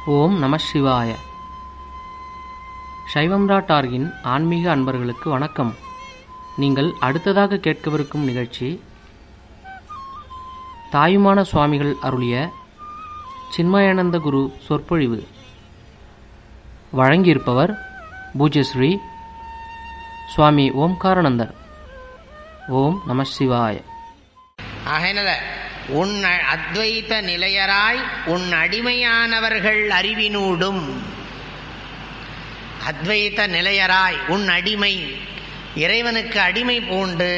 ஓம் நம சிவாய சைவம்ரா டார்கின் ஆன்மீக அன்பர்களுக்கு வணக்கம் நீங்கள் அடுத்ததாக கேட்கவிருக்கும் நிகழ்ச்சி தாயுமான சுவாமிகள் அருளிய சின்மயானந்த குரு சொற்பொழிவு வழங்கியிருப்பவர் பூஜ்யஸ்ரீ சுவாமி ஓம்காரானந்தர் ஓம் நம சிவாய ஆகையினால உன் அ- அத்வைத நிலையராய் உன் அடிமையானவர்கள் அறிவினூடும் அத்வைத நிலையராய் உன் அடிமை இறைவனுக்கு அடிமை பூண்டு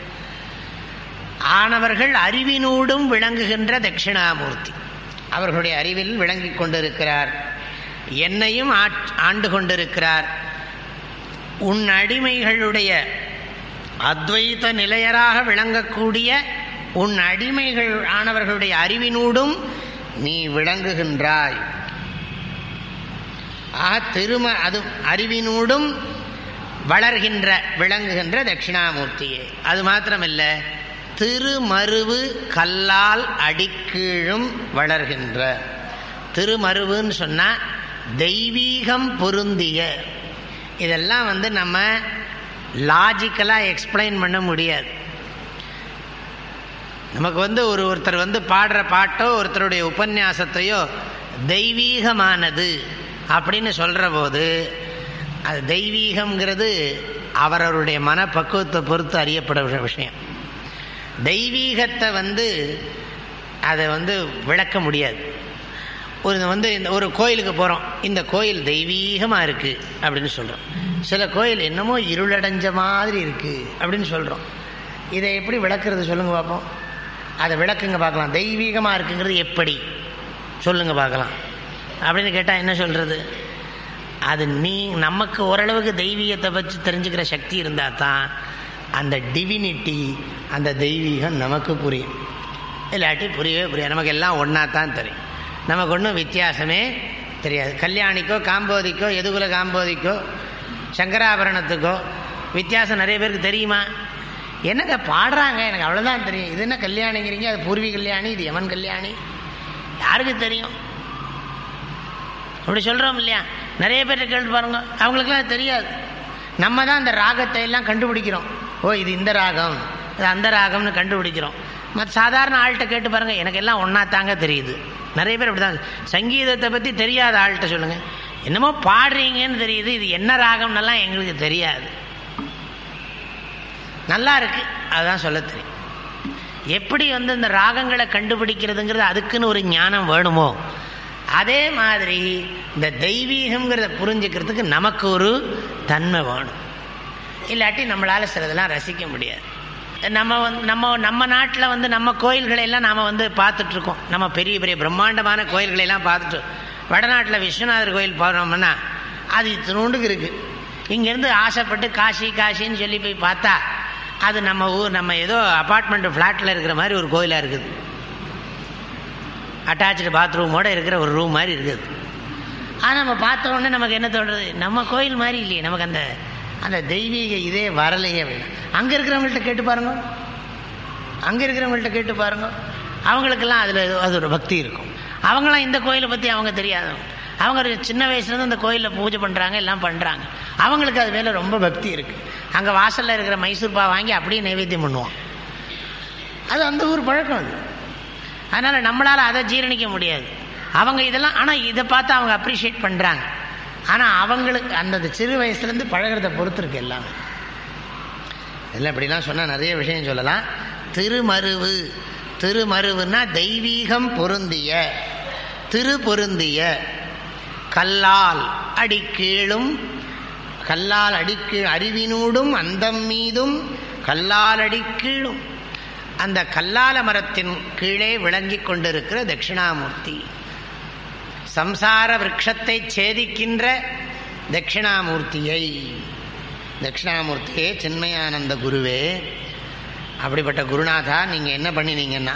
ஆனவர்கள் அறிவினூடும் விளங்குகின்ற தட்சிணாமூர்த்தி அவர்களுடைய அறிவில் விளங்கிக் கொண்டிருக்கிறார் என்னையும் ஆட்- ஆண்டு கொண்டிருக்கிறார் உன் அடிமைகளுடைய அத்வைத நிலையராக விளங்கக்கூடிய உன் அடிமைகள் ஆனவர்களுடைய அறிவினூடும் நீ விளங்குகின்றாய் ஆக திரும அது அறிவினூடும் வளர்கின்ற விளங்குகின்ற தட்சிணாமூர்த்தியே அது மாத்திரமல்ல திருமருவு கல்லால் அடிக்கீழும் வளர்கின்ற திருமருவுன்னு சொன்னா தெய்வீகம் பொருந்திய இதெல்லாம் வந்து நம்ம லாஜிக்கலாக எக்ஸ்பிளைன் பண்ண முடியாது நமக்கு வந்து ஒரு ஒருத்தர் வந்து பாடுற பாட்டோ ஒருத்தருடைய உபன்யாசத்தையோ தெய்வீகமானது அப்படின்னு சொல்கிற போது அது தெய்வீகம்ங்கிறது அவரவருடைய மனப்பக்குவத்தை பொறுத்து அறியப்படுற விஷயம் தெய்வீகத்தை வந்து அதை வந்து விளக்க முடியாது ஒரு வந்து இந்த ஒரு கோயிலுக்கு போகிறோம் இந்த கோயில் தெய்வீகமாக இருக்குது அப்படின்னு சொல்கிறோம் சில கோயில் என்னமோ இருளடைஞ்ச மாதிரி இருக்குது அப்படின்னு சொல்கிறோம் இதை எப்படி விளக்குறது சொல்லுங்க பார்ப்போம் அதை விளக்குங்க பார்க்கலாம் தெய்வீகமாக இருக்குங்கிறது எப்படி சொல்லுங்க பார்க்கலாம் அப்படின்னு கேட்டால் என்ன சொல்கிறது அது நீ நமக்கு ஓரளவுக்கு தெய்வீகத்தை பற்றி தெரிஞ்சுக்கிற சக்தி இருந்தால் தான் அந்த டிவினிட்டி அந்த தெய்வீகம் நமக்கு புரியும் இல்லாட்டி புரியவே புரியாது நமக்கு எல்லாம் ஒன்றா தான் தெரியும் நமக்கு ஒன்றும் வித்தியாசமே தெரியாது கல்யாணிக்கோ காம்போதிக்கோ எதுகுல காம்போதிக்கோ சங்கராபரணத்துக்கோ வித்தியாசம் நிறைய பேருக்கு தெரியுமா என்னங்க பாடுறாங்க எனக்கு அவ்வளோதான் தெரியும் இது என்ன கல்யாணிங்கிறீங்க அது பூர்வி கல்யாணி இது யமன் கல்யாணி யாருக்கு தெரியும் அப்படி சொல்கிறோம் இல்லையா நிறைய பேர் கேட்டு பாருங்க அவங்களுக்குலாம் அது தெரியாது நம்ம தான் அந்த ராகத்தை எல்லாம் கண்டுபிடிக்கிறோம் ஓ இது இந்த ராகம் இது அந்த ராகம்னு கண்டுபிடிக்கிறோம் மற்ற சாதாரண ஆள்கிட்ட கேட்டு பாருங்க எனக்கு எல்லாம் ஒன்றா தாங்க தெரியுது நிறைய பேர் அப்படி தான் சங்கீதத்தை பற்றி தெரியாத ஆள்கிட்ட சொல்லுங்கள் என்னமோ பாடுறீங்கன்னு தெரியுது இது என்ன ராகம்னெல்லாம் எங்களுக்கு தெரியாது நல்லா இருக்கு அதுதான் சொல்ல தெரியும் எப்படி வந்து இந்த ராகங்களை கண்டுபிடிக்கிறதுங்கிறது அதுக்குன்னு ஒரு ஞானம் வேணுமோ அதே மாதிரி இந்த தெய்வீகம்ங்கிறத புரிஞ்சுக்கிறதுக்கு நமக்கு ஒரு தன்மை வேணும் இல்லாட்டி நம்மளால் சிலதெல்லாம் ரசிக்க முடியாது நம்ம வந்து நம்ம நம்ம நாட்டில் வந்து நம்ம கோயில்களை எல்லாம் நாம் வந்து பார்த்துட்ருக்கோம் நம்ம பெரிய பெரிய பிரம்மாண்டமான கோயில்களை எல்லாம் பார்த்துட்டு வடநாட்டில் விஸ்வநாதர் கோயில் போகிறோம்னா அது இத்தினோண்டுக்கு இருக்குது இங்கேருந்து ஆசைப்பட்டு காசி காசின்னு சொல்லி போய் பார்த்தா அது நம்ம ஊர் நம்ம ஏதோ அப்பார்ட்மெண்ட் ஃப்ளாட்டில் இருக்கிற மாதிரி ஒரு கோயிலாக இருக்குது அட்டாச்சு பாத்ரூமோடு இருக்கிற ஒரு ரூம் மாதிரி இருக்குது ஆனால் நம்ம பார்த்த உடனே நமக்கு என்ன தோணுது நம்ம கோயில் மாதிரி இல்லையே நமக்கு அந்த அந்த தெய்வீக இதே வரலையே அப்படின்னு அங்கே இருக்கிறவங்கள்ட்ட கேட்டு பாருங்க அங்கே இருக்கிறவங்கள்ட்ட கேட்டு பாருங்க அவங்களுக்கெல்லாம் அதில் அது ஒரு பக்தி இருக்கும் அவங்களாம் இந்த கோயிலை பற்றி அவங்க தெரியாதவங்க அவங்க ஒரு சின்ன வயசுலேருந்து இந்த கோயிலில் பூஜை பண்ணுறாங்க எல்லாம் பண்ணுறாங்க அவங்களுக்கு அது மேலே ரொம்ப பக்தி இருக்குது அங்கே வாசலில் இருக்கிற மைசூர் பா வாங்கி அப்படியே நைவேத்தியம் பண்ணுவோம் அது அந்த ஊர் பழக்கம் அது அதனால் நம்மளால் அதை ஜீரணிக்க முடியாது அவங்க இதெல்லாம் ஆனால் இதை பார்த்து அவங்க அப்ரிஷியேட் பண்ணுறாங்க ஆனால் அவங்களுக்கு அந்த சிறு வயசுலேருந்து பழகிறத பொறுத்து இருக்கு எல்லாமே இல்லை இப்படிலாம் சொன்னால் நிறைய விஷயம் சொல்லலாம் திருமருவு திருமருவுன்னா தெய்வீகம் பொருந்திய திரு பொருந்திய கல்லால் அடிக்கீழும் கல்லால் அடிக்கீழ் அறிவினூடும் அந்தம் மீதும் கல்லால் அடிக்கீழும் அந்த கல்லால மரத்தின் கீழே விளங்கிக் கொண்டிருக்கிற தட்சிணாமூர்த்தி சம்சார விரக்ஷத்தை சேதிக்கின்ற தட்சிணாமூர்த்தியை தட்சிணாமூர்த்தியே சின்மயானந்த குருவே அப்படிப்பட்ட குருநாதா நீங்கள் என்ன பண்ணினீங்கன்னா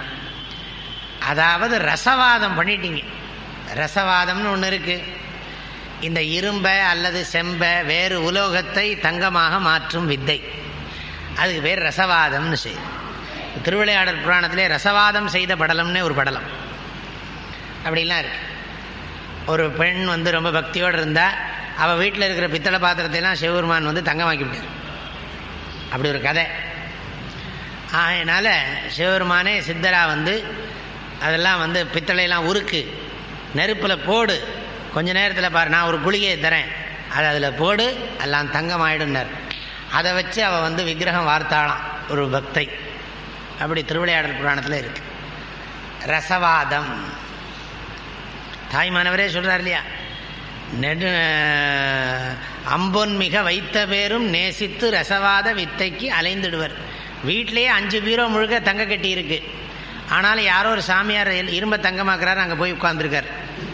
அதாவது ரசவாதம் பண்ணிட்டீங்க ரசவாதம்னு ஒன்று இருக்குது இந்த இரும்பை அல்லது செம்பை வேறு உலோகத்தை தங்கமாக மாற்றும் வித்தை அதுக்கு பேர் ரசவாதம்னு செய்யும் திருவிளையாடல் புராணத்திலே ரசவாதம் செய்த படலம்னே ஒரு படலம் அப்படிலாம் இருக்கு ஒரு பெண் வந்து ரொம்ப பக்தியோடு இருந்தா அவள் வீட்டில் இருக்கிற பித்தளை பாத்திரத்தையெல்லாம் சிவபெருமான் வந்து தங்கமாக்கி விட்டார் அப்படி ஒரு கதை அதனால் சிவபெருமானே சித்தரா வந்து அதெல்லாம் வந்து பித்தளையெல்லாம் உருக்கு நெருப்பில் போடு கொஞ்ச நேரத்தில் பாரு நான் ஒரு குளிகையை தரேன் அதை அதில் போடு எல்லாம் தங்கமாயிடுனார் அதை வச்சு அவள் வந்து விக்கிரகம் வார்த்தாளாம் ஒரு பக்தை அப்படி திருவிளையாடல் புராணத்தில் இருக்கு ரசவாதம் தாய்மானவரே சொல்கிறார் இல்லையா நெடு அம்பொன் மிக வைத்த பேரும் நேசித்து ரசவாத வித்தைக்கு அலைந்துடுவர் வீட்டிலேயே அஞ்சு பீரோ முழுக்க தங்க கட்டி இருக்கு ஆனாலும் யாரோ ஒரு சாமியார் இரும்ப தங்கமாக்குறாரு அங்கே போய் உட்காந்துருக்கார்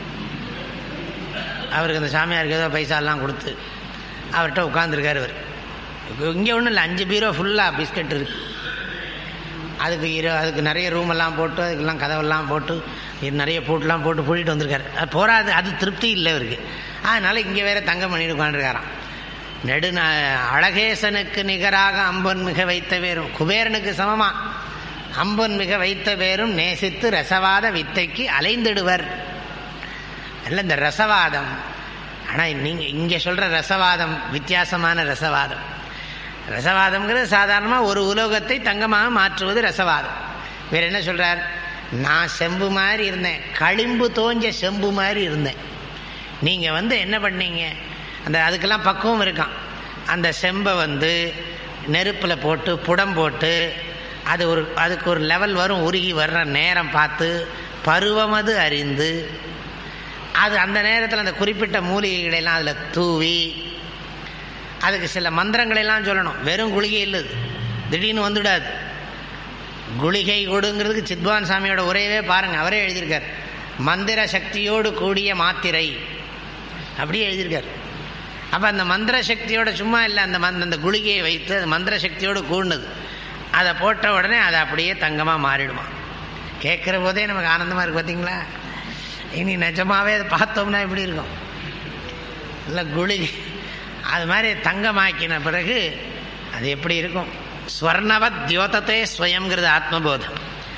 அவருக்கு அந்த சாமியாருக்கு ஏதோ பைசாலாம் கொடுத்து அவர்கிட்ட உட்காந்துருக்கார் இவர் இங்கே ஒன்றும் இல்லை அஞ்சு பீரோ ஃபுல்லாக பிஸ்கட் இருக்கு அதுக்கு இரு அதுக்கு நிறைய ரூம் எல்லாம் போட்டு அதுக்கெல்லாம் கதவெல்லாம் போட்டு இது நிறைய பூட்டெலாம் போட்டு பூட்டிட்டு வந்திருக்காரு அது போராது அது திருப்தி இல்லை இவருக்கு அதனால் இங்கே வேற தங்கம் பண்ணிட்டு உட்காந்துருக்காராம் நெடு அழகேசனுக்கு நிகராக அம்பன் மிக வைத்த பேரும் குபேரனுக்கு சமமா அம்பன் மிக வைத்த பேரும் நேசித்து ரசவாத வித்தைக்கு அலைந்திடுவர் அல்ல இந்த ரசவாதம் ஆனால் நீங்கள் இங்கே சொல்கிற ரசவாதம் வித்தியாசமான ரசவாதம் ரசவாதம்ங்கிறது சாதாரணமாக ஒரு உலோகத்தை தங்கமாக மாற்றுவது ரசவாதம் வேற என்ன சொல்கிறார் நான் செம்பு மாதிரி இருந்தேன் களிம்பு தோஞ்ச செம்பு மாதிரி இருந்தேன் நீங்கள் வந்து என்ன பண்ணீங்க அந்த அதுக்கெல்லாம் பக்குவம் இருக்கான் அந்த செம்பை வந்து நெருப்பில் போட்டு புடம் போட்டு அது ஒரு அதுக்கு ஒரு லெவல் வரும் உருகி வர்ற நேரம் பார்த்து பருவமது அறிந்து அது அந்த நேரத்தில் அந்த குறிப்பிட்ட மூலிகைகளெல்லாம் அதில் தூவி அதுக்கு சில மந்திரங்களெல்லாம் சொல்லணும் வெறும் குளிகை இல்லை திடீர்னு வந்துவிடாது குளிகை கொடுங்கிறதுக்கு சித்வான் சாமியோட உரையவே பாருங்கள் அவரே எழுதியிருக்கார் மந்திர சக்தியோடு கூடிய மாத்திரை அப்படியே எழுதியிருக்கார் அப்போ அந்த மந்திர சக்தியோட சும்மா இல்லை அந்த மந்த அந்த குளிகையை வைத்து அது மந்திர சக்தியோடு கூடினது அதை போட்ட உடனே அதை அப்படியே தங்கமாக மாறிடுமா கேட்குற போதே நமக்கு ஆனந்தமாக இருக்குது பார்த்தீங்களா இனி நிஜமாகவே அதை பார்த்தோம்னா எப்படி இருக்கும் இல்லை குளிகை அது மாதிரி தங்கமாக்கின பிறகு அது எப்படி இருக்கும் ஸ்வர்ணவத் தியோதத்தே ஸ்வயங்கிறது ஆத்மபோதம்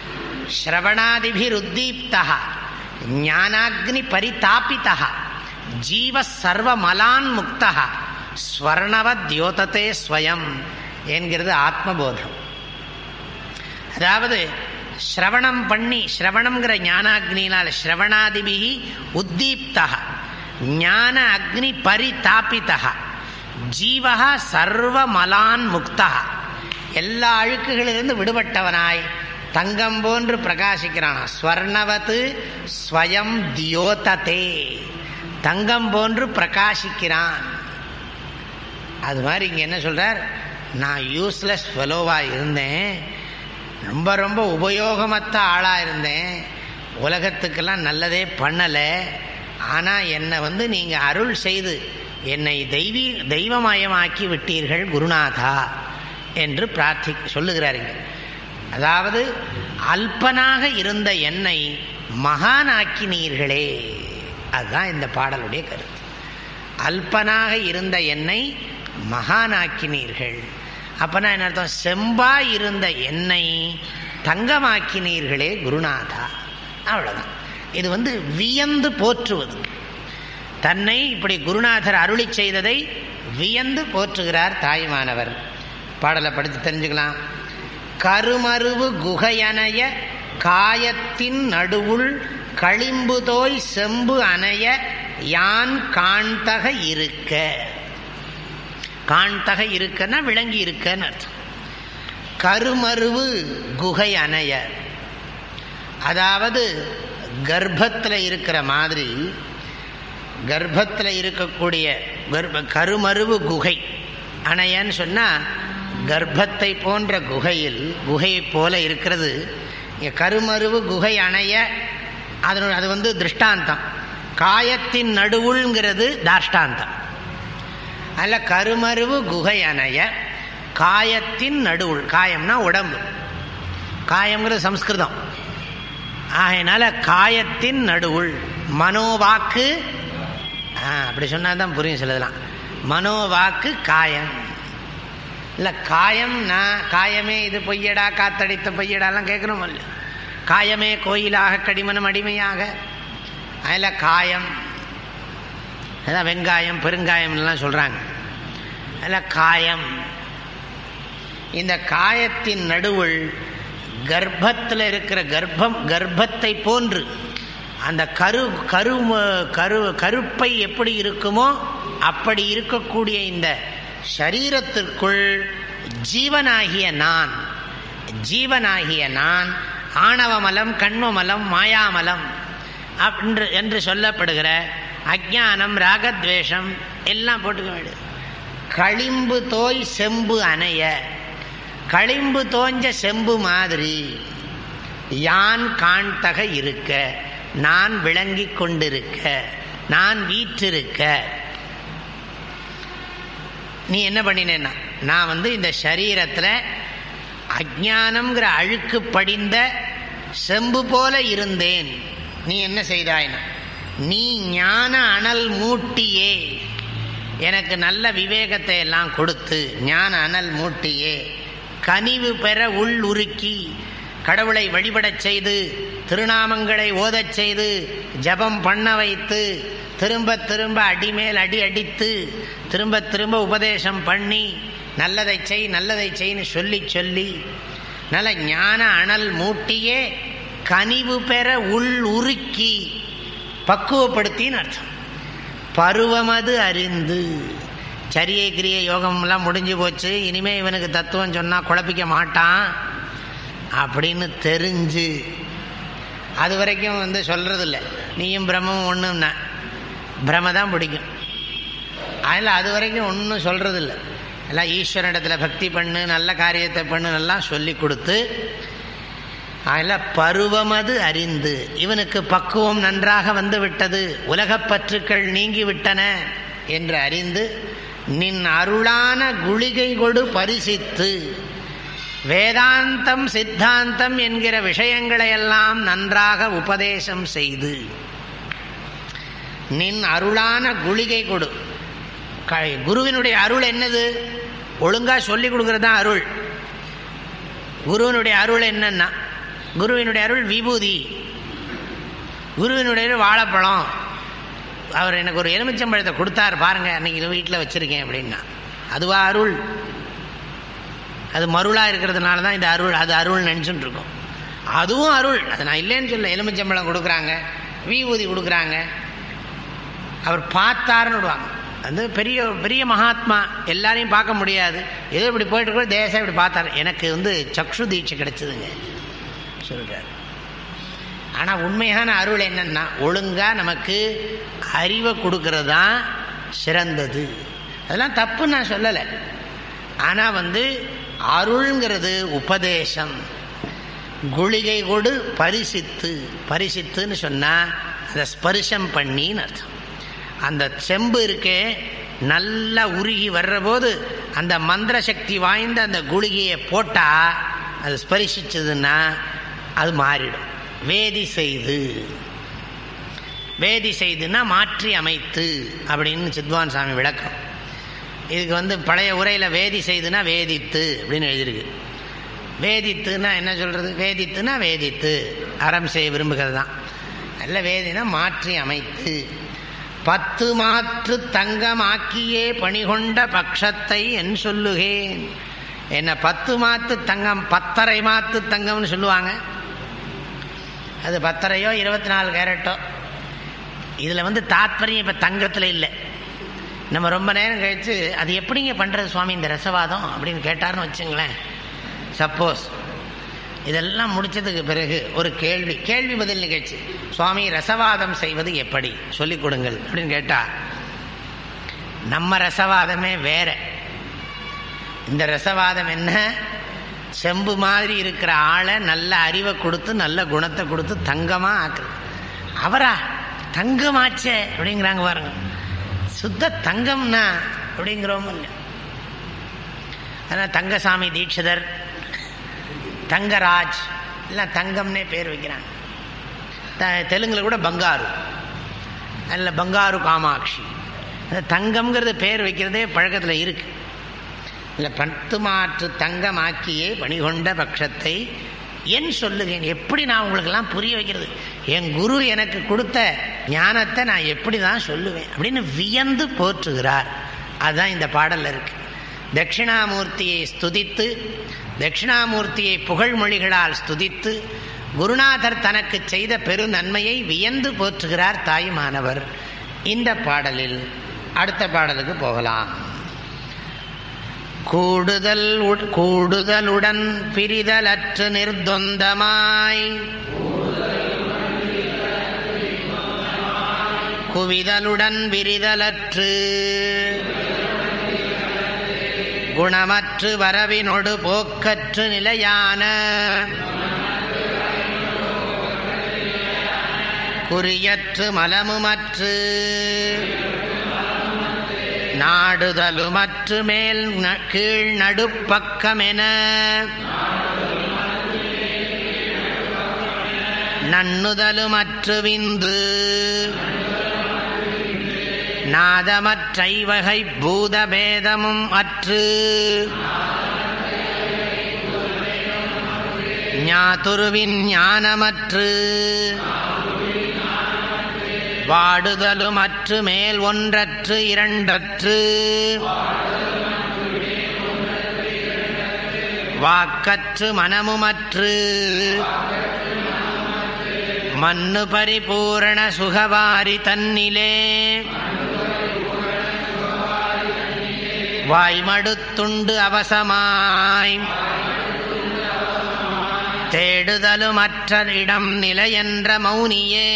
ஸ்ரவணாதிபிருத்தீப்தா ஞானாக்னி பரிதாபிதா ஜீவ சர்வமலான் முக்தா ஸ்வர்ணவத் தியோதத்தே ஸ்வயம் என்கிறது ஆத்மபோதம் அதாவது ஸ்ரவணம் பண்ணி ஸ்ரவணம்ங்கிற ஞானாக்னினால் ஸ்ரவணாதிபிகி உத்தீப்தா ஞான அக்னி பரிதாபிதா ஜீவகா சர்வமலான் முக்தா எல்லா அழுக்குகளிலிருந்து விடுபட்டவனாய் தங்கம் போன்று பிரகாசிக்கிறான் ஸ்வர்ணவத்து ஸ்வயம் தியோததே தங்கம் போன்று பிரகாசிக்கிறான் அது மாதிரி இங்கே என்ன சொல்றார் நான் யூஸ்லெஸ் ஃபெலோவாக இருந்தேன் ரொம்ப ரொம்ப உபயோகமற்ற ஆளாக இருந்தேன் உலகத்துக்கெல்லாம் நல்லதே பண்ணலை ஆனால் என்னை வந்து நீங்கள் அருள் செய்து என்னை தெய்வீ தெய்வமயமாக்கி விட்டீர்கள் குருநாதா என்று பிரார்த்தி சொல்லுகிறாருங்க அதாவது அல்பனாக இருந்த என்னை மகானாக்கினீர்களே அதுதான் இந்த பாடலுடைய கருத்து அல்பனாக இருந்த என்னை மகானாக்கினீர்கள் அப்பனா என்ன அர்த்தம் செம்பா இருந்த என்னை தங்கமாக்கினீர்களே குருநாதா அவ்வளோதான் இது வந்து வியந்து போற்றுவது தன்னை இப்படி குருநாதர் அருளி செய்ததை வியந்து போற்றுகிறார் தாய்மானவர் பாடலை படித்து தெரிஞ்சுக்கலாம் கருமருவு குகையணைய காயத்தின் நடுவுள் களிம்புதோய் செம்பு அணைய யான் காண்தக இருக்க காண்தக இருக்கன்னா விளங்கி இருக்கன்னு அர்த்தம் கருமருவு குகை அணைய அதாவது கர்ப்பத்தில் இருக்கிற மாதிரி கர்ப்பத்தில் இருக்கக்கூடிய கர்ப்ப கருமருவு குகை அணையன்னு சொன்னால் கர்ப்பத்தை போன்ற குகையில் குகையை போல இருக்கிறது இங்கே கருமருவு குகை அணைய அதனோட அது வந்து திருஷ்டாந்தம் காயத்தின் நடுவுள்ங்கிறது தாஷ்டாந்தம் அதில் கருமருவு குகை அணைய காயத்தின் நடுவுள் காயம்னா உடம்பு காயம்ங்கிறது சம்ஸ்கிருதம் ஆகையினால காயத்தின் நடுவுள் மனோவாக்கு அப்படி சொன்னால் தான் புரியும் சிலதெல்லாம் மனோவாக்கு காயம் இல்லை காயம் நான் காயமே இது பொய்யடா காத்தடித்த பொய்யடாலாம் கேட்குறோம் இல்லை காயமே கோயிலாக கடிமனம் அடிமையாக அதில் காயம் அதான் வெங்காயம் பெருங்காயம்லாம் சொல்கிறாங்க அதில் காயம் இந்த காயத்தின் நடுவுள் கர்ப்பத்தில் இருக்கிற கர்ப்பம் கர்ப்பத்தை போன்று அந்த கரு கரு கரு கருப்பை எப்படி இருக்குமோ அப்படி இருக்கக்கூடிய இந்த சரீரத்திற்குள் ஜீவனாகிய நான் ஜீவனாகிய நான் ஆணவமலம் கண்மமலம் மாயாமலம் என்று என்று சொல்லப்படுகிற அஜானம் ராகத்வேஷம் எல்லாம் போட்டுக்க வேண்டியது களிம்பு தோய் செம்பு அணைய களிம்பு தோஞ்ச செம்பு மாதிரி யான் காண்தக இருக்க நான் விளங்கி கொண்டிருக்க நான் வீற்றிருக்க நீ என்ன பண்ணினேன்னா நான் வந்து இந்த சரீரத்தில் அஜானம்ங்கிற அழுக்கு படிந்த செம்பு போல இருந்தேன் நீ என்ன செய்தாய்னா நீ ஞான அனல் மூட்டியே எனக்கு நல்ல விவேகத்தை எல்லாம் கொடுத்து ஞான அனல் மூட்டியே கனிவு பெற உள் உருக்கி கடவுளை வழிபடச் செய்து திருநாமங்களை ஓதச் செய்து ஜபம் பண்ண வைத்து திரும்ப திரும்ப அடிமேல் அடி அடித்து திரும்ப திரும்ப உபதேசம் பண்ணி நல்லதை செய் நல்லதை செய்ன்னு சொல்லி சொல்லி நல்ல ஞான அனல் மூட்டியே கனிவு பெற உள் உருக்கி பக்குவப்படுத்தின்னு அர்த்தம் பருவமது அறிந்து சரியை கிரிய யோகம்லாம் முடிஞ்சு போச்சு இனிமே இவனுக்கு தத்துவம் சொன்னால் குழப்பிக்க மாட்டான் அப்படின்னு தெரிஞ்சு அது வரைக்கும் வந்து சொல்கிறதில்ல நீயும் பிரம்மம் ஒன்றும்னா பிரம தான் பிடிக்கும் அதில் அது வரைக்கும் ஒன்றும் சொல்கிறதில்ல எல்லாம் ஈஸ்வரனிடத்தில் பக்தி பண்ணு நல்ல காரியத்தை பண்ணு எல்லாம் சொல்லி கொடுத்து அதில் பருவமது அறிந்து இவனுக்கு பக்குவம் நன்றாக வந்து விட்டது உலகப் பற்றுக்கள் நீங்கி விட்டன என்று அறிந்து நின் அருளான குளிகை கொடு பரிசித்து வேதாந்தம் சித்தாந்தம் என்கிற விஷயங்களையெல்லாம் நன்றாக உபதேசம் செய்து நின் அருளான குளிகை கொடு குருவினுடைய அருள் என்னது ஒழுங்கா சொல்லி கொடுக்கறது தான் அருள் குருவினுடைய அருள் என்னன்னா குருவினுடைய அருள் விபூதி குருவினுடைய வாழைப்பழம் அவர் எனக்கு ஒரு எலுமிச்சம்பழத்தை கொடுத்தார் பாருங்க அன்னைக்கு வீட்டில் வச்சிருக்கேன் அப்படின்னா அதுவா அருள் அது மருளாக இருக்கிறதுனால தான் இந்த அருள் அது அருள் நினச்சிட்டு இருக்கோம் அதுவும் அருள் அது நான் இல்லைன்னு சொல்ல எலுமிச்சம்பழம் கொடுக்குறாங்க விபூதி கொடுக்குறாங்க அவர் பார்த்தாருன்னு விடுவாங்க வந்து பெரிய பெரிய மகாத்மா எல்லாரையும் பார்க்க முடியாது ஏதோ இப்படி போயிட்டு கூட தேசம் இப்படி பார்த்தாரு எனக்கு வந்து சக்ஷு தீட்சை கிடைச்சதுங்க சொல்கிறார் ஆனால் உண்மையான அருள் என்னன்னா ஒழுங்காக நமக்கு அறிவை கொடுக்கறது தான் சிறந்தது அதெல்லாம் தப்பு நான் சொல்லலை ஆனால் வந்து அருள்ங்கிறது உபதேசம் குளிகை கொடு பரிசித்து பரிசித்துன்னு சொன்னால் அதை ஸ்பரிசம் பண்ணின்னு அர்த்தம் அந்த செம்பு இருக்கே நல்லா உருகி வர்ற போது அந்த மந்திர சக்தி வாய்ந்த அந்த குளிகையை போட்டால் அது ஸ்பரிசிச்சதுன்னா அது மாறிடும் வேதி செய்து வேதி செய்துன்னா மாற்றி அமைத்து அப்படின்னு சித்வான் சாமி விளக்கம் இதுக்கு வந்து பழைய உரையில் வேதி செய்துனா வேதித்து அப்படின்னு எழுதியிருக்கு வேதித்துனா என்ன சொல்கிறது வேதித்துனா வேதித்து அறம் செய்ய விரும்புகிறது தான் நல்ல வேதினா மாற்றி அமைத்து பத்து மாற்று தங்கமாக்கியே பணிகொண்ட பட்சத்தை என் சொல்லுகேன் என்ன பத்து மாத்து தங்கம் பத்தரை மாத்து தங்கம்னு சொல்லுவாங்க அது பத்தரையோ இருபத்தி நாலு கேரட்டோ இதில் வந்து தாத்பரியம் இப்போ தங்கத்தில் இல்லை நம்ம ரொம்ப நேரம் கழித்து அது எப்படிங்க பண்ணுறது சுவாமி இந்த ரசவாதம் அப்படின்னு கேட்டார்னு வச்சுங்களேன் சப்போஸ் இதெல்லாம் முடிச்சதுக்கு பிறகு ஒரு கேள்வி கேள்வி பதில் நிகழ்ச்சி சுவாமி ரசவாதம் செய்வது எப்படி சொல்லிக் கொடுங்கள் அப்படின்னு கேட்டா நம்ம ரசவாதமே வேற இந்த ரசவாதம் என்ன செம்பு மாதிரி இருக்கிற ஆளை நல்ல அறிவை கொடுத்து நல்ல குணத்தை கொடுத்து தங்கமா ஆக்குறது அவரா தங்கமாச்சே அப்படிங்கிறாங்க பாருங்க சுத்த தங்கம்னா அப்படிங்கிறோம் இல்லை ஆனால் தங்கசாமி தீட்சிதர் தங்கராஜ் எல்லாம் தங்கம்னே பேர் வைக்கிறாங்க த தெலுங்கில் கூட பங்காரு அதில் பங்காரு காமாட்சி அந்த தங்கம்ங்கிறது பேர் வைக்கிறதே பழக்கத்தில் இருக்கு இல்லை பத்து மாற்று தங்கமாக்கியே பணிகொண்ட பட்சத்தை என் சொல்லுகேன் எப்படி நான் உங்களுக்கெல்லாம் புரிய வைக்கிறது என் குரு எனக்கு கொடுத்த ஞானத்தை நான் எப்படி தான் சொல்லுவேன் அப்படின்னு வியந்து போற்றுகிறார் அதுதான் இந்த பாடலில் இருக்கு தட்சிணாமூர்த்தியை ஸ்துதித்து தட்சிணாமூர்த்தியை புகழ்மொழிகளால் ஸ்துதித்து குருநாதர் தனக்கு செய்த பெரு நன்மையை வியந்து போற்றுகிறார் தாயுமானவர் இந்த பாடலில் அடுத்த பாடலுக்கு போகலாம் கூடுதல் உட்- கூடுதலுடன் பிரிதலற்று நிர்தொந்தமாய் குவிதலுடன் விரிதலற்று குணமற்று வரவினொடு போக்கற்று நிலையான குறியற்று மலமுமற்று நாடுதலுமற்று மேல் ந- கீழ் நடுப்பக்கமென நன்னுதலுமற்று விந்து நாதமற்றைவகை பூதபேதமும் அற்று ஞாதுருவின் ஞானமற்று வாடுதலுமற்று மேல் ஒன்றற்று இரண்டற்று வாக்கற்று மனமுமற்று மண்ணு பரிபூரண சுகவாரி தன்னிலே வாய்மடுத்துண்டு அவசமாய் தேடுதலுமற்ற இடம் நிலையென்ற மௌனியே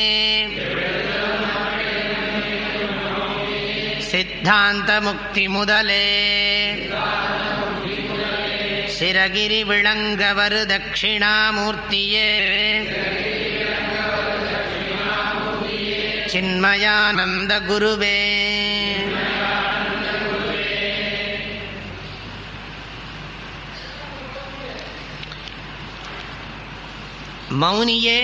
சித்தாந்த முக்தி முதலே சிரகிரி விளங்கவரு தட்சிணாமூர்த்தியே சின்மயானந்த குருவே மௌனியே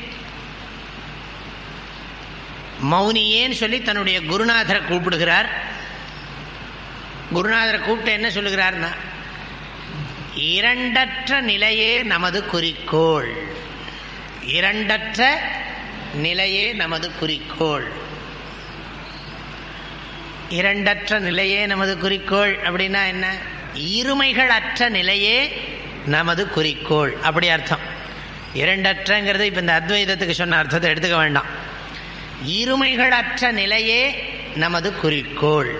மௌனியேன்னு சொல்லி தன்னுடைய குருநாதரை கூப்பிடுகிறார் குருநாதரை கூப்பிட்டு என்ன சொல்லுகிறார்னா இரண்டற்ற நிலையே நமது குறிக்கோள் இரண்டற்ற நிலையே நமது குறிக்கோள் இரண்டற்ற நிலையே நமது குறிக்கோள் அப்படின்னா என்ன இருமைகள் அற்ற நிலையே நமது குறிக்கோள் அப்படி அர்த்தம் இரண்டற்றங்கிறது இப்போ இந்த அத்வைதத்துக்கு சொன்ன அர்த்தத்தை எடுத்துக்க வேண்டாம் இருமைகளற்ற நிலையே நமது குறிக்கோள்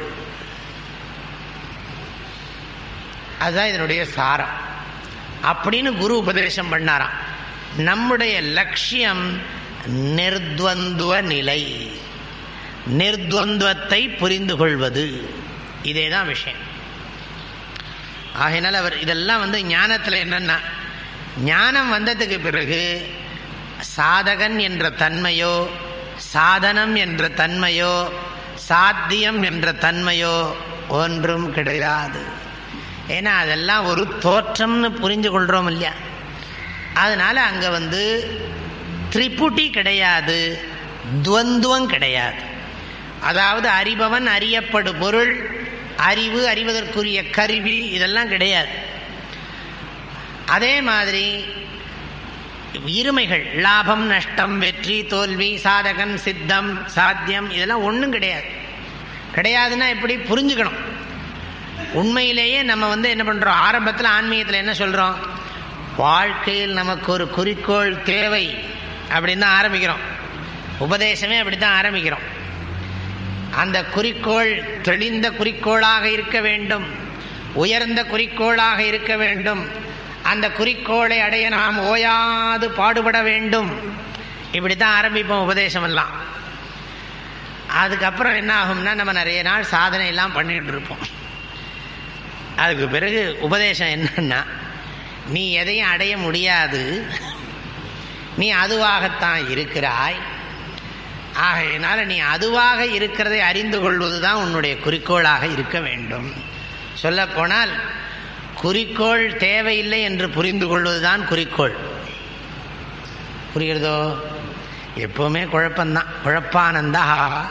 அதுதான் இதனுடைய சாரம் அப்படின்னு குரு உபதேசம் பண்ணாராம் நம்முடைய லட்சியம் நிர்த்வந்துவ நிலை நிர்த்வந்துவத்தை புரிந்து கொள்வது இதே தான் விஷயம் ஆகையினால் அவர் இதெல்லாம் வந்து ஞானத்தில் என்னன்னா ஞானம் வந்ததுக்கு பிறகு சாதகன் என்ற தன்மையோ சாதனம் என்ற தன்மையோ சாத்தியம் என்ற தன்மையோ ஒன்றும் கிடையாது ஏன்னா அதெல்லாம் ஒரு தோற்றம்னு புரிஞ்சு கொள்கிறோம் இல்லையா அதனால அங்கே வந்து திரிபுட்டி கிடையாது துவந்துவம் கிடையாது அதாவது அறிபவன் அறியப்படு பொருள் அறிவு அறிவதற்குரிய கருவி இதெல்லாம் கிடையாது அதே மாதிரி இருமைகள் லாபம் நஷ்டம் வெற்றி தோல்வி சாதகன் சித்தம் சாத்தியம் இதெல்லாம் ஒன்றும் கிடையாது கிடையாதுன்னா எப்படி புரிஞ்சுக்கணும் உண்மையிலேயே நம்ம வந்து என்ன பண்ணுறோம் ஆரம்பத்தில் ஆன்மீகத்தில் என்ன சொல்கிறோம் வாழ்க்கையில் நமக்கு ஒரு குறிக்கோள் தேவை அப்படின்னு தான் ஆரம்பிக்கிறோம் உபதேசமே அப்படி தான் ஆரம்பிக்கிறோம் அந்த குறிக்கோள் தெளிந்த குறிக்கோளாக இருக்க வேண்டும் உயர்ந்த குறிக்கோளாக இருக்க வேண்டும் அந்த குறிக்கோளை அடைய நாம் ஓயாது பாடுபட வேண்டும் இப்படி தான் ஆரம்பிப்போம் உபதேசம் எல்லாம் அதுக்கப்புறம் என்ன ஆகும்னா நம்ம நிறைய நாள் சாதனை எல்லாம் பண்ணிட்டு இருப்போம் அதுக்கு பிறகு உபதேசம் என்னன்னா நீ எதையும் அடைய முடியாது நீ அதுவாகத்தான் இருக்கிறாய் ஆகையினால நீ அதுவாக இருக்கிறதை அறிந்து கொள்வது தான் உன்னுடைய குறிக்கோளாக இருக்க வேண்டும் சொல்லப்போனால் குறிக்கோள் தேவையில்லை என்று புரிந்து கொள்வதுதான் குறிக்கோள் புரிகிறதோ எப்பவுமே குழப்பம்தான் குழப்பானந்தா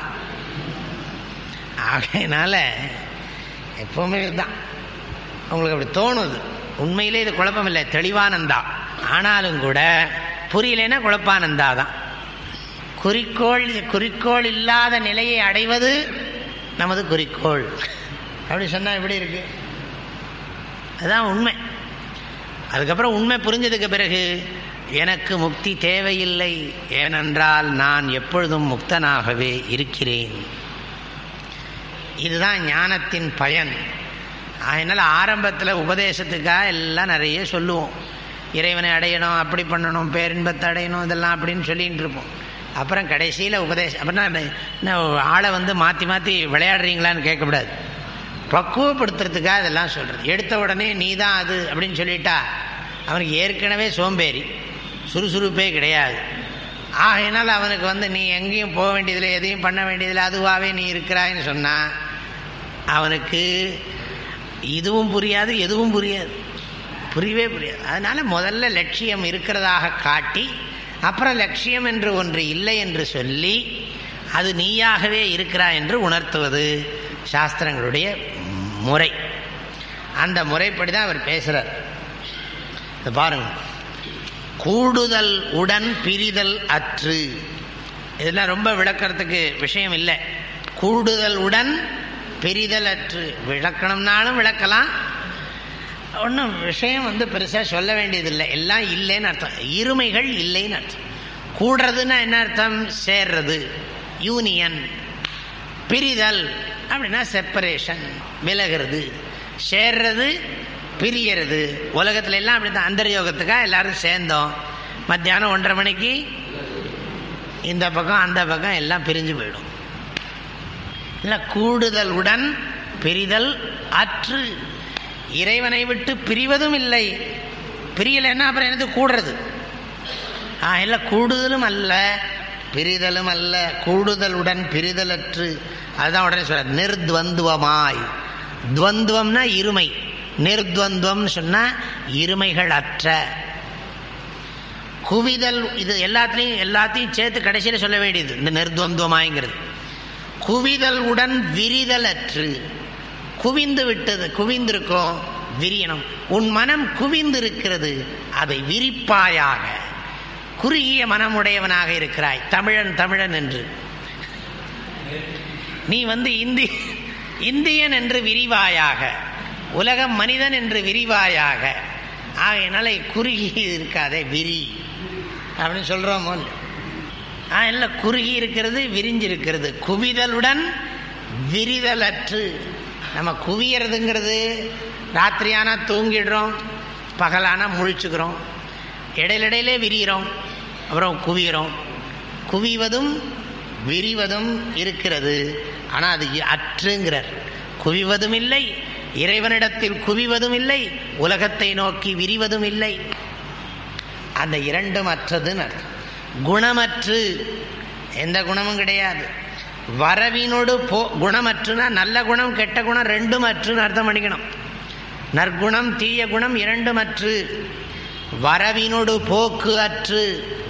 ஆகையினால எப்பவுமே இதுதான் உங்களுக்கு அப்படி தோணுது உண்மையிலே இது குழப்பம் இல்லை தெளிவானந்தா ஆனாலும் கூட புரியலைன்னா குழப்பானந்தா தான் குறிக்கோள் குறிக்கோள் இல்லாத நிலையை அடைவது நமது குறிக்கோள் அப்படி சொன்னால் எப்படி இருக்கு அதுதான் உண்மை அதுக்கப்புறம் உண்மை புரிஞ்சதுக்கு பிறகு எனக்கு முக்தி தேவையில்லை ஏனென்றால் நான் எப்பொழுதும் முக்தனாகவே இருக்கிறேன் இதுதான் ஞானத்தின் பயன் அதனால் ஆரம்பத்தில் உபதேசத்துக்காக எல்லாம் நிறைய சொல்லுவோம் இறைவனை அடையணும் அப்படி பண்ணணும் பேரின்பத்தை அடையணும் இதெல்லாம் அப்படின்னு சொல்லிகிட்டு இருப்போம் அப்புறம் கடைசியில் உபதேசம் அப்படின்னா என்ன ஆளை வந்து மாற்றி மாற்றி விளையாடுறீங்களான்னு கேட்கக்கூடாது பக்குவப்படுத்துறதுக்காக இதெல்லாம் சொல்கிறது எடுத்த உடனே நீ தான் அது அப்படின்னு சொல்லிட்டா அவனுக்கு ஏற்கனவே சோம்பேறி சுறுசுறுப்பே கிடையாது ஆகையினால் அவனுக்கு வந்து நீ எங்கேயும் போக வேண்டியதில்லை எதையும் பண்ண வேண்டியதில்லை அதுவாகவே நீ இருக்கிறாய்ன்னு சொன்னால் அவனுக்கு இதுவும் புரியாது எதுவும் புரியாது புரியவே புரியாது அதனால் முதல்ல லட்சியம் இருக்கிறதாக காட்டி அப்புறம் லட்சியம் என்று ஒன்று இல்லை என்று சொல்லி அது நீயாகவே இருக்கிறாய் என்று உணர்த்துவது சாஸ்திரங்களுடைய முறை அந்த முறைப்படி தான் அவர் பேசுகிறார் பாருங்க கூடுதல் உடன் பிரிதல் அற்று இதெல்லாம் ரொம்ப விளக்கிறதுக்கு விஷயம் இல்லை கூடுதல் உடன் பிரிதல் அற்று விளக்கணும்னாலும் விளக்கலாம் ஒன்றும் விஷயம் வந்து பெருசாக சொல்ல வேண்டியதில்லை எல்லாம் இல்லைன்னு அர்த்தம் இருமைகள் இல்லைன்னு அர்த்தம் கூடுறதுன்னா என்ன அர்த்தம் சேர்றது யூனியன் பிரிதல் அப்படின்னா செப்பரேஷன் விலகிறது சேர்றது பிரியறது உலகத்துல எல்லாம் அப்படி தான் அந்தர்யோகத்துக்காக எல்லாரும் சேர்ந்தோம் மத்தியானம் ஒன்றரை மணிக்கு இந்த பக்கம் அந்த பக்கம் எல்லாம் பிரிஞ்சு போயிடும் இல்லை கூடுதல் உடன் பிரிதல் அற்று இறைவனை விட்டு பிரிவதும் இல்லை பிரியலைன்னா அப்புறம் என்னது கூடுறது ஆ இல்லை கூடுதலும் அல்ல பிரிதலும் அல்ல கூடுதலுடன் பிரிதலற்று அதுதான் உடனே சொல்ற நிர்துவந்துவமாய் துவந்துவம்னா இருமை நிர்துவந்துவம்னு சொன்னால் இருமைகள் அற்ற குவிதல் இது எல்லாத்துலேயும் எல்லாத்தையும் சேர்த்து கடைசியில் சொல்ல வேண்டியது இந்த நிர்துவந்துவமாய்ங்கிறது குவிதல் உடன் விரிதல் அற்று குவிந்து விட்டது குவிந்திருக்கோம் விரியணும் உன் மனம் குவிந்திருக்கிறது அதை விரிப்பாயாக குறுகிய மனமுடையவனாக இருக்கிறாய் தமிழன் தமிழன் என்று நீ வந்து இந்தி இந்தியன் என்று விரிவாயாக உலகம் மனிதன் என்று விரிவாயாக ஆகையினால குறுகி இருக்காதே விரி அப்படின்னு சொல்கிறோமோ ஆ இல்லை குறுகி இருக்கிறது விரிஞ்சிருக்கிறது குவிதலுடன் விரிதலற்று நம்ம குவியறதுங்கிறது ராத்திரியானா தூங்கிடுறோம் பகலானா முழிச்சுக்கிறோம் இடையிடையிலே விரிகிறோம் அப்புறம் குவிகிறோம் குவிவதும் விரிவதும் இருக்கிறது ஆனால் அது அற்றுங்கிறார் குவிவதும் இல்லை இறைவனிடத்தில் குவிவதும் இல்லை உலகத்தை நோக்கி விரிவதும் இல்லை அந்த இரண்டும் அற்றதுன்னு அர்த்தம் குணமற்று எந்த குணமும் கிடையாது வரவினோடு போ குணமற்றுனா நல்ல குணம் கெட்ட குணம் ரெண்டும் அற்றுன்னு அர்த்தம் பண்ணிக்கணும் நற்குணம் தீய குணம் இரண்டும் அற்று வரவினோடு போக்கு அற்று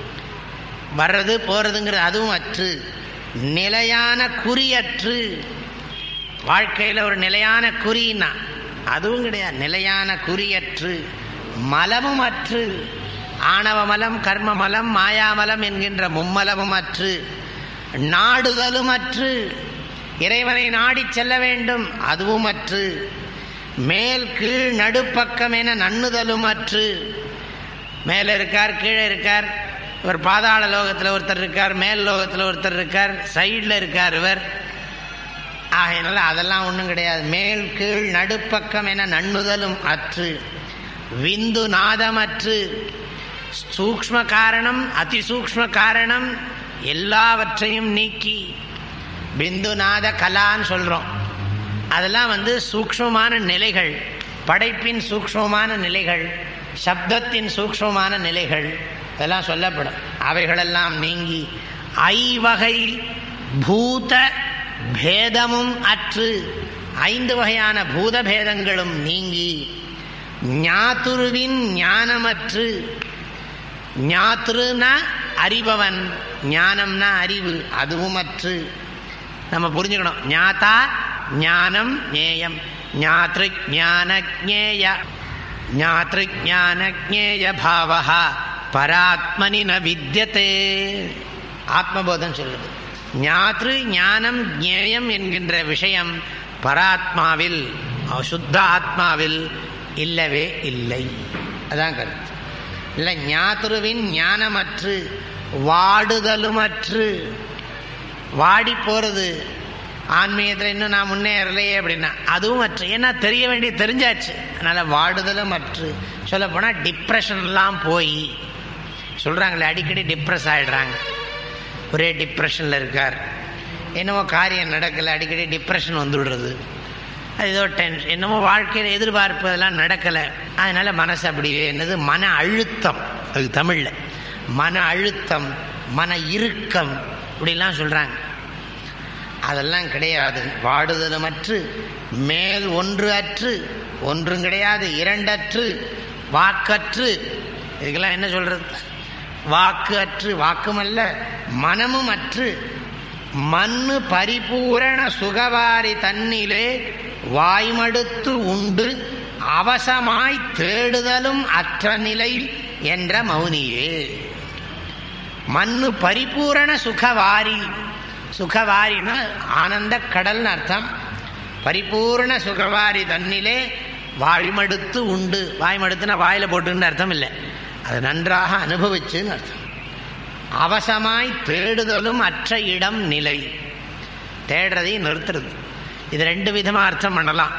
வர்றது போறதுங்கிறது அதுவும் அற்று நிலையான குறியற்று வாழ்க்கையில் ஒரு நிலையான குறின்னா அதுவும் கிடையாது நிலையான குறியற்று மலமும் அற்று ஆணவ மலம் கர்ம மலம் மாயாமலம் என்கின்ற மும்மலமும் அற்று நாடுதலும் அற்று இறைவனை நாடி செல்ல வேண்டும் அதுவும் அற்று மேல் கீழ் நடுப்பக்கம் என நன்னுதலும் அற்று மேலே இருக்கார் கீழே இருக்கார் இவர் பாதாள லோகத்தில் ஒருத்தர் இருக்கார் மேல் லோகத்தில் ஒருத்தர் இருக்கார் சைடில் இருக்கார் இவர் ஆகையினால அதெல்லாம் ஒன்றும் கிடையாது மேல் கீழ் நடுப்பக்கம் என நன்னுதலும் அற்று விந்து நாதமற்று சூக்ம காரணம் அதிசூக்ம காரணம் எல்லாவற்றையும் நீக்கி பிந்துநாத கலான்னு சொல்கிறோம் அதெல்லாம் வந்து சூக்மமான நிலைகள் படைப்பின் சூக்மமான நிலைகள் சப்தத்தின் சூக்மமான நிலைகள் இதெல்லாம் சொல்லப்படும் அவைகளெல்லாம் நீங்கி ஐவகை பூத பேதமும் அற்று ஐந்து வகையான பூத பேதங்களும் நீங்கி ஞாத்துருவின் ஞானமற்று ஞாத்துருனா அறிபவன் ஞானம்னா அறிவு அதுவும் அற்று நம்ம புரிஞ்சுக்கணும் ஞாத்தா ஞானம் ஞேயம் ஞாத்ரு ஞான ஞேய ஞாத்ருஜானஜேய பாவா பராத்மனி ந வித்தியதே ஆத்மபோதம் சொல்லுது ஞாத்ரு ஞானம் ஜேயம் என்கின்ற விஷயம் பராத்மாவில் சுத்த ஆத்மாவில் இல்லவே இல்லை அதான் கருத்து இல்லை ஞாத்துருவின் ஞானமற்று வாடுதலுமற்று வாடி போகிறது ஆன்மீகத்தில் இன்னும் நான் முன்னேறலையே அப்படின்னா அதுவும் அற்று ஏன்னா தெரிய வேண்டிய தெரிஞ்சாச்சு அதனால் வாடுதலும் அற்று சொல்லப்போனால் டிப்ரெஷன்லாம் போய் சொல்கிறாங்களே அடிக்கடி டிப்ரெஸ் ஆகிடுறாங்க ஒரே டிப்ரெஷனில் இருக்கார் என்னமோ காரியம் நடக்கலை அடிக்கடி டிப்ரெஷன் வந்து விடுறது அது ஏதோ டென்ஷன் என்னமோ வாழ்க்கையில் எதிர்பார்ப்பு அதெல்லாம் நடக்கலை அதனால் மனசு அப்படி என்னது மன அழுத்தம் அது தமிழில் மன அழுத்தம் மன இறுக்கம் இப்படிலாம் சொல்கிறாங்க அதெல்லாம் கிடையாது வாடுதலுமற்று மேல் ஒன்று அற்று ஒன்றும் கிடையாது இரண்டற்று வாக்கற்று இதுக்கெல்லாம் என்ன சொல்றது வாக்கு அற்று வாக்குமல்ல மனமும் அற்று மண்ணு பரிபூரண சுகவாரி தன்னிலே வாய்மடுத்து உண்டு அவசமாய் தேடுதலும் அற்ற நிலை என்ற மௌனியே மண்ணு பரிபூரண சுகவாரி சுகவாரினா ஆனந்த கடல்னு அர்த்தம் பரிபூர்ண சுகவாரி தன்னிலே வாய்மடுத்து உண்டு வாய்மடுத்துனா வாயில போட்டுன்னு அர்த்தம் இல்லை அது நன்றாக அனுபவிச்சுன்னு அர்த்தம் அவசமாய் தேடுதலும் அற்ற இடம் நிலை தேடுறதையும் நிறுத்துறது இது ரெண்டு விதமாக அர்த்தம் பண்ணலாம்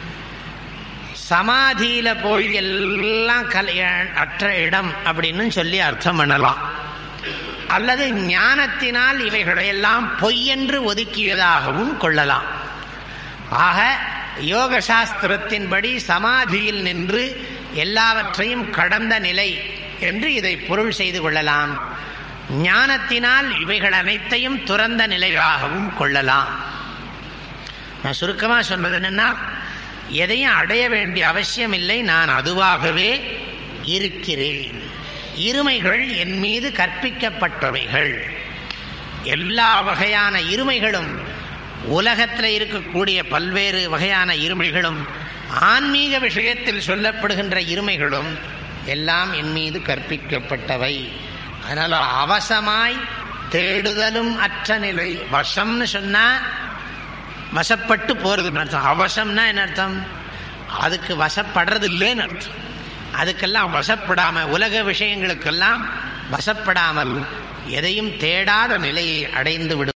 சமாதியில் போய் எல்லாம் கல அற்ற இடம் அப்படின்னு சொல்லி அர்த்தம் பண்ணலாம் அல்லது ஞானத்தினால் இவைகளையெல்லாம் பொய்யென்று ஒதுக்கியதாகவும் கொள்ளலாம் ஆக யோக சாஸ்திரத்தின்படி சமாதியில் நின்று எல்லாவற்றையும் கடந்த நிலை என்று இதை பொருள் செய்து கொள்ளலாம் ஞானத்தினால் இவைகள் அனைத்தையும் துறந்த நிலையாகவும் கொள்ளலாம் நான் சுருக்கமாக சொன்னது என்னன்னா எதையும் அடைய வேண்டிய அவசியம் இல்லை நான் அதுவாகவே இருக்கிறேன் இருமைகள் என் மீது கற்பிக்கப்பட்டவைகள் எல்லா வகையான இருமைகளும் உலகத்தில் இருக்கக்கூடிய பல்வேறு வகையான இருமைகளும் ஆன்மீக விஷயத்தில் சொல்லப்படுகின்ற இருமைகளும் எல்லாம் என் மீது கற்பிக்கப்பட்டவை அதனால் அவசமாய் தேடுதலும் அற்ற நிலை வசம்னு சொன்னா வசப்பட்டு போறதுன்னு அர்த்தம் அவசம்னா என்ன அர்த்தம் அதுக்கு வசப்படுறது இல்லைன்னு அர்த்தம் அதுக்கெல்லாம் வசப்படாம உலக விஷயங்களுக்கெல்லாம் வசப்படாமல் எதையும் தேடாத நிலையை அடைந்து விடும்